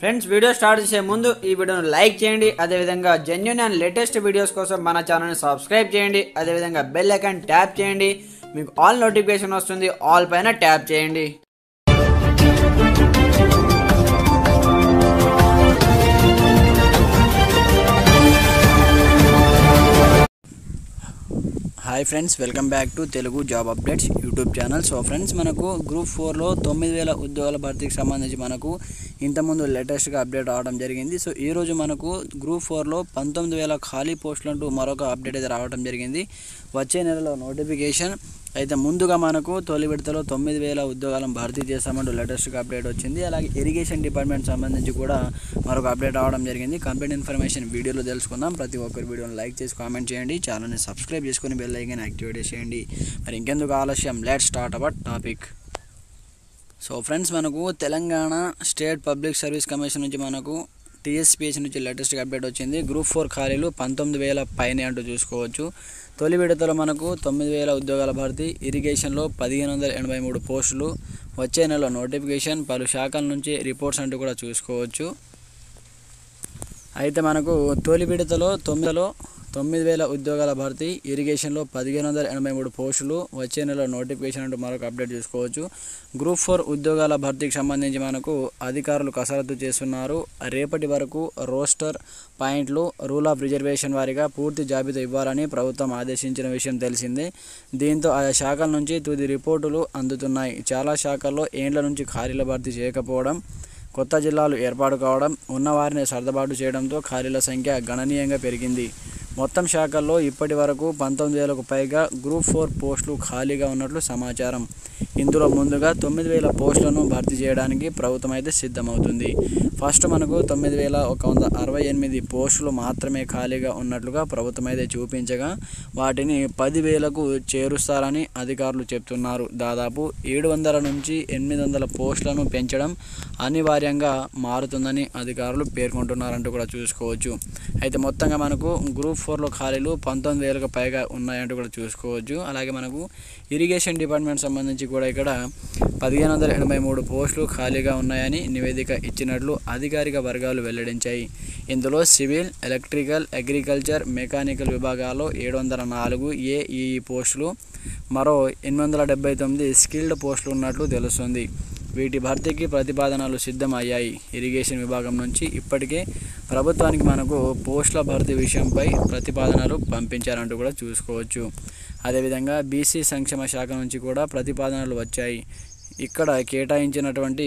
friends video start చేసే ముందు ఈ వీడియోను లైక్ చేయండి అదేవిధంగా జెన్యున్ అండ్ లేటెస్ట్ వీడియోస్ కోసం మన ఛానల్ని సబ్స్క్రైబ్ చేయండి అదేవిధంగా బెల్ ఐకాన్ ట్యాప్ చేయండి మీకు ఆల్ నోటిఫికేషన్ వస్తుంది ఆల్ పైన ట్యాప్ చేయండి hi friends welcome back to Telugu job updates YouTube channel so friends మనకు గ్రూప్ ఫోర్లో తొమ్మిది వేల ఉద్యోగాల భర్తీకి సంబంధించి మనకు ఇంతకుముందు లేటెస్ట్గా అప్డేట్ అవడం జరిగింది సో ఈరోజు మనకు గ్రూప్ ఫోర్లో పంతొమ్మిది వేల ఖాళీ పోస్టులు అంటూ మరొక అప్డేట్ అయితే రావడం జరిగింది వచ్చే నెలలో నోటిఫికేషన్ అయితే ముందుగా మనకు తొలి విడతలో తొమ్మిది వేల ఉద్యోగాలను భర్తీ చేస్తామంటూ లేటెస్ట్గా అప్డేట్ వచ్చింది అలాగే ఇరిగేషన్ డిపార్ట్మెంట్ సంబంధించి కూడా మరొక అప్డేట్ అవడం జరిగింది కంప్లీట్ ఇన్ఫర్మేషన్ వీడియోలో తెలుసుకుందాం ప్రతి ఒక్కరు వీడియోని లైక్ చేసి కామెంట్ చేయండి ఛానల్ని సబ్స్క్రైబ్ చేసుకొని బెల్ ఐకాన్ యాక్టివేట్ చేయండి మరి ఇంకెందుకు ఆలస్యం let start our topic so friends మనకు Telangana state public service commission నుంచి మనకు టీఎస్పీఎస్ నుంచి లేటెస్ట్గా అప్డేట్ వచ్చింది గ్రూప్ ఫోర్ ఖాళీలు పంతొమ్మిది వేల పైనే అంటూ చూసుకోవచ్చు తొలి విడతలో మనకు తొమ్మిది వేల ఉద్యోగాల భర్తీ ఇరిగేషన్లో పదిహేను వందల ఎనభై మూడు పోస్టులు వచ్చే నెల నోటిఫికేషన్ పలు శాఖల నుంచి రిపోర్ట్స్ అంటూ కూడా చూసుకోవచ్చు అయితే మనకు తొలి విడతలో తొమ్మిదిలో తొమ్మిది వేల ఉద్యోగాల భర్తీ ఇరిగేషన్లో పదిహేను వందల ఎనభై మూడు పోస్టులు వచ్చే నెల నోటిఫికేషన్ అంటూ మరొక అప్డేట్ చూసుకోవచ్చు గ్రూప్ ఫోర్ ఉద్యోగాల భర్తీకి సంబంధించి మనకు అధికారులు కసరత్తు చేస్తున్నారు రేపటి వరకు రోస్టర్ పాయింట్లు రూల్ ఆఫ్ రిజర్వేషన్ వారిగా పూర్తి జాబితా ఇవ్వాలని ప్రభుత్వం ఆదేశించిన విషయం తెలిసిందే దీంతో ఆయా శాఖల నుంచి తుది రిపోర్టులు అందుతున్నాయి చాలా శాఖల్లో ఏండ్ల నుంచి ఖాళీల భర్తీ చేయకపోవడం కొత్త జిల్లాలు ఏర్పాటు కావడం ఉన్నవారిని సర్దుబాటు చేయడంతో ఖాళీల సంఖ్య గణనీయంగా పెరిగింది మొత్తం శాఖల్లో ఇప్పటి వరకు పంతొమ్మిది వేలకు పైగా గ్రూప్ ఫోర్ పోస్టులు ఖాళీగా ఉన్నట్లు సమాచారం ఇందులో ముందుగా తొమ్మిది వేల పోస్టులను భర్తీ చేయడానికి ప్రభుత్వం అయితే సిద్ధమవుతుంది ఫస్ట్ మనకు తొమ్మిది వేల ఒక వంద అరవై ఎనిమిది పోస్టులు మాత్రమే ఖాళీగా ఉన్నట్లుగా ప్రభుత్వం అయితే చూపించగా వాటిని పదివేలకు చేరుస్తారని అధికారులు చెప్తున్నారు దాదాపు ఏడు వందల నుంచి ఎనిమిది వందల పోస్టులను పెంచడం అనివార్యంగా మారుతుందని అధికారులు పేర్కొంటున్నారంటూ కూడా చూసుకోవచ్చు అయితే మొత్తంగా మనకు గ్రూప్ ఫోర్లో ఖాళీలు పంతొమ్మిది వేలకు పైగా ఉన్నాయంటూ కూడా చూసుకోవచ్చు అలాగే మనకు ఇరిగేషన్ డిపార్ట్మెంట్ సంబంధించి కూడా ఇక్కడ పదిహేను వందల ఎనభై మూడు పోస్టులు ఖాళీగా ఉన్నాయని నివేదిక ఇచ్చినట్లు అధికారిక వర్గాలు వెల్లడించాయి ఇందులో సివిల్ ఎలక్ట్రికల్ అగ్రికల్చర్ మెకానికల్ విభాగాల్లో ఏడు వందల నాలుగు ఏఈ పోస్టులు మరో ఎనిమిది వందల డెబ్బై తొమ్మిది స్కిల్డ్ పోస్టులు ఉన్నట్లు తెలుస్తుంది వీటి భర్తీకి ప్రతిపాదనలు సిద్ధమయ్యాయి ఇరిగేషన్ విభాగం నుంచి ఇప్పటికే ప్రభుత్వానికి మనకు పోస్టుల భర్తీ విషయంపై ప్రతిపాదనలు పంపించారంటూ కూడా చూసుకోవచ్చు అదేవిధంగా బీసీ సంక్షేమ శాఖ నుంచి కూడా ప్రతిపాదనలు వచ్చాయి ఇక్కడ కేటాయించినటువంటి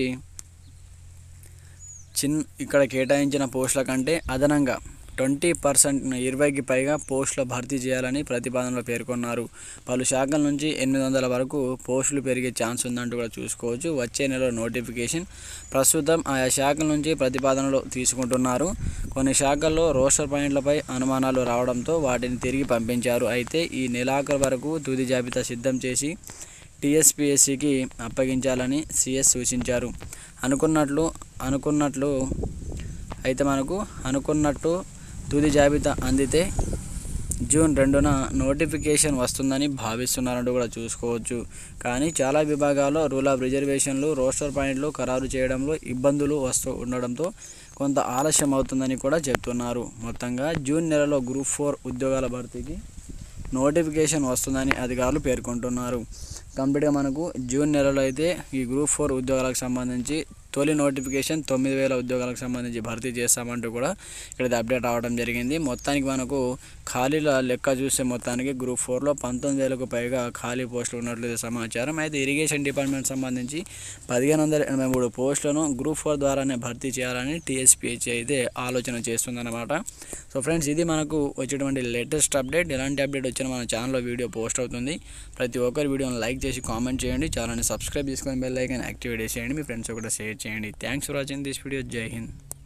చిన్ ఇక్కడ కేటాయించిన పోస్టుల కంటే అదనంగా ట్వంటీ పర్సెంట్ ఇరవైకి పైగా పోస్టుల భర్తీ చేయాలని ప్రతిపాదనలో పేర్కొన్నారు పలు శాఖల నుంచి ఎనిమిది వందల వరకు పోస్టులు పెరిగే ఛాన్స్ ఉందంటూ కూడా చూసుకోవచ్చు వచ్చే నెలలో నోటిఫికేషన్ ప్రస్తుతం ఆయా శాఖల నుంచి ప్రతిపాదనలు తీసుకుంటున్నారు కొన్ని శాఖల్లో రోస్టర్ పాయింట్లపై అనుమానాలు రావడంతో వాటిని తిరిగి పంపించారు అయితే ఈ నెలాఖరు వరకు తుది జాబితా సిద్ధం చేసి టీఎస్పీఎస్సికి అప్పగించాలని సిఎస్ సూచించారు అనుకున్నట్లు అనుకున్నట్లు అయితే మనకు అనుకున్నట్టు తుది జాబితా అందితే జూన్ రెండున నోటిఫికేషన్ వస్తుందని భావిస్తున్నారంటూ కూడా చూసుకోవచ్చు కానీ చాలా విభాగాల్లో రూల్ ఆఫ్ రిజర్వేషన్లు రోస్టర్ పాయింట్లు ఖరారు చేయడంలో ఇబ్బందులు వస్తూ ఉండడంతో కొంత ఆలస్యం అవుతుందని కూడా చెప్తున్నారు మొత్తంగా జూన్ నెలలో గ్రూప్ ఫోర్ ఉద్యోగాల భర్తీకి నోటిఫికేషన్ వస్తుందని అధికారులు పేర్కొంటున్నారు కంప్లీట్గా మనకు జూన్ నెలలో అయితే ఈ గ్రూప్ ఫోర్ ఉద్యోగాలకు సంబంధించి తొలి నోటిఫికేషన్ తొమ్మిది వేల ఉద్యోగాలకు సంబంధించి భర్తీ చేస్తామంటూ కూడా ఇక్కడ అప్డేట్ అవ్వడం జరిగింది మొత్తానికి మనకు ఖాళీల లెక్క చూస్తే మొత్తానికి గ్రూప్ ఫోర్లో పంతొమ్మిది వేలకు పైగా ఖాళీ పోస్టులు ఉన్నట్లు సమాచారం అయితే ఇరిగేషన్ డిపార్ట్మెంట్ సంబంధించి పదిహేను వందల ఎనభై మూడు పోస్టులను గ్రూప్ ఫోర్ ద్వారానే భర్తీ చేయాలని టీఎస్పీహెచ్ అయితే ఆలోచన చేస్తుందన్నమాట సో ఫ్రెండ్స్ ఇది మనకు వచ్చేటువంటి లేటెస్ట్ అప్డేట్ ఎలాంటి అప్డేట్ వచ్చినా మన ఛానల్లో వీడియో పోస్ట్ అవుతుంది ప్రతి ఒక్కరు వీడియోని లైక్ చేసి కామెంట్ చేయండి ఛానల్ని సబ్స్క్రైబ్ చేసుకొని బెల్ ఐకాన్ యాక్టివేట్ చేయండి మీ ఫ్రెండ్స్ కూడా షేర్ చేయండి thanks for watching this video Jai Hind